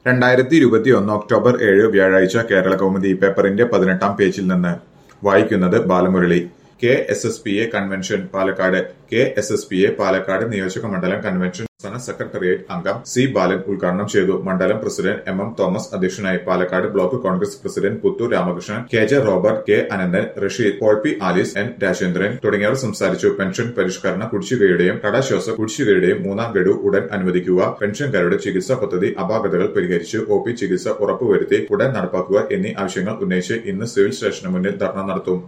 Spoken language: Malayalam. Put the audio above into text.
രണ്ടായിരത്തി ഇരുപത്തിയൊന്ന് ഒക്ടോബർ ഏഴ് വ്യാഴാഴ്ച കേരള കൗമുദി പേപ്പറിന്റെ പതിനെട്ടാം പേജിൽ നിന്ന് വായിക്കുന്നത് Balamurali K S S P A convention Palakkad K S S P A Palakkad നിയോജക മണ്ഡലം കൺവെൻഷൻ സംസ്ഥാന സെക്രട്ടേറിയറ്റ് അംഗം സി ബാലൻ ഉദ്ഘാടനം ചെയ്തു മണ്ഡലം പ്രസിഡന്റ് എം എം തോമസ് അധ്യക്ഷനായി Palakkad block congress president Puthur Ramakrishnan K J Robert K Ananthan Rasheed Paul P Alice N Rajendran തുടങ്ങിയവർ സംസാരിച്ചു പെൻഷൻ പരിഷ്കരണ കുടിശ്ശികയുടെയും കടാശ്വാസ കുടിശ്ശികയുടെയും മൂന്നാം ഗഡു ഉടൻ അനുവദിക്കുക പെൻഷൻകാരുടെ ചികിത്സാ പദ്ധതി അപാകതകൾ പരിഹരിച്ച് ഒ പി ചികിത്സ ഉറപ്പുവരുത്തി ഉടൻ നടപ്പാക്കുക എന്നീ ആവശ്യങ്ങൾ ഉന്നയിച്ച് ഇന്ന് സിവിൽ സ്റ്റേഷന് മുന്നിൽ ധർണ നടത്തും